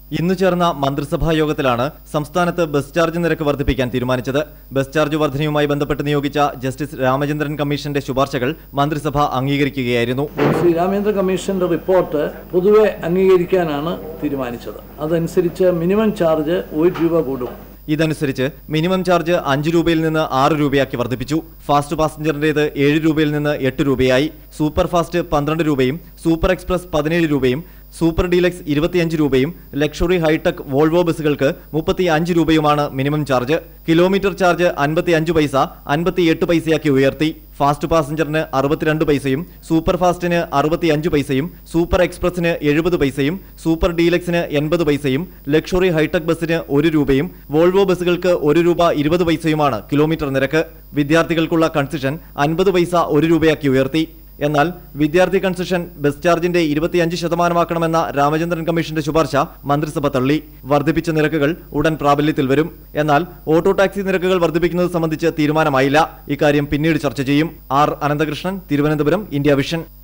ഇന്ന് ചേർന്ന മന്ത്രിസഭാ യോഗത്തിലാണ് സംസ്ഥാനത്ത് ബസ് ചാർജ് നിരക്ക് വർദ്ധിപ്പിക്കാൻ തീരുമാനിച്ചത് ബസ് ചാർജ് വർധനയുമായി ബന്ധപ്പെട്ട് നിയോഗിച്ച ജസ്റ്റിസ് രാമചന്ദ്രൻ കമ്മീഷന്റെ ശുപാർശകൾ മന്ത്രിസഭ അംഗീകരിക്കുകയായിരുന്നു ശ്രീ രാമേന്ദ്ര കമ്മീഷന്റെ റിപ്പോർട്ട് പൊതുവെ അംഗീകരിക്കാനാണ് തീരുമാനിച്ചത് അതനുസരിച്ച് മിനിമം ചാർജ് ഒരു രൂപ കൂടും ഇതനുസരിച്ച് മിനിമം ചാർജ് അഞ്ച് രൂപയിൽ നിന്ന് ആറ് രൂപയാക്കി വർദ്ധിപ്പിച്ചു ഫാസ്റ്റ് പാസഞ്ചറിന്റേത് ഏഴ് രൂപയിൽ നിന്ന് എട്ട് രൂപയായി സൂപ്പർ ഫാസ്റ്റ് പന്ത്രണ്ട് രൂപയും സൂപ്പർ എക്സ്പ്രസ് പതിനേഴ് രൂപയും സൂപ്പർ ഡീലക്സ് ഇരുപത്തിയഞ്ച് രൂപയും ലക്ഷറി ഹൈടെക് വോൾവോ ബസ്സുകൾക്ക് മുപ്പത്തി അഞ്ച് രൂപയുമാണ് മിനിമം ചാർജ് കിലോമീറ്റർ ചാർജ് അൻപത്തി അഞ്ച് പൈസ അൻപത്തി എട്ട് പൈസയാക്കി ഉയർത്തി ഫാസ്റ്റ് പാസഞ്ചറിന് അറുപത്തിരണ്ട് പൈസയും സൂപ്പർ ഫാസ്റ്റിന് അറുപത്തിയഞ്ച് പൈസയും സൂപ്പർ എക്സ്പ്രസിന് എഴുപത് പൈസയും സൂപ്പർ ഡീലക്സിന് എൺപത് പൈസയും ലക്ഷറി ഹൈടെക് ബസ്സിന് ഒരു രൂപയും വോൾവോ ബസ്സുകൾക്ക് ഒരു രൂപ ഇരുപത് പൈസയുമാണ് കിലോമീറ്റർ നിരക്ക് വിദ്യാർത്ഥികൾക്കുള്ള കൺസെഷൻ അൻപത് പൈസ ഒരു രൂപയാക്കി ഉയർത്തി എന്നാൽ വിദ്യാർത്ഥി കൺസെഷൻ ബസ് ചാർജിന്റെ ഇരുപത്തിയഞ്ച് ശതമാനമാക്കണമെന്ന രാമചന്ദ്രൻ കമ്മീഷന്റെ ശുപാർശ മന്ത്രിസഭ തള്ളി വർദ്ധിപ്പിച്ച നിരക്കുകൾ ഉടൻ പ്രാബല്യത്തിൽ വരും എന്നാൽ ഓട്ടോ ടാക്സി നിരക്കുകൾ വർദ്ധിപ്പിക്കുന്നത് സംബന്ധിച്ച് തീരുമാനമായില്ല ഇക്കാര്യം പിന്നീട് ചർച്ച ചെയ്യും R Ananthakrishnan Thiruvananthapuram India vision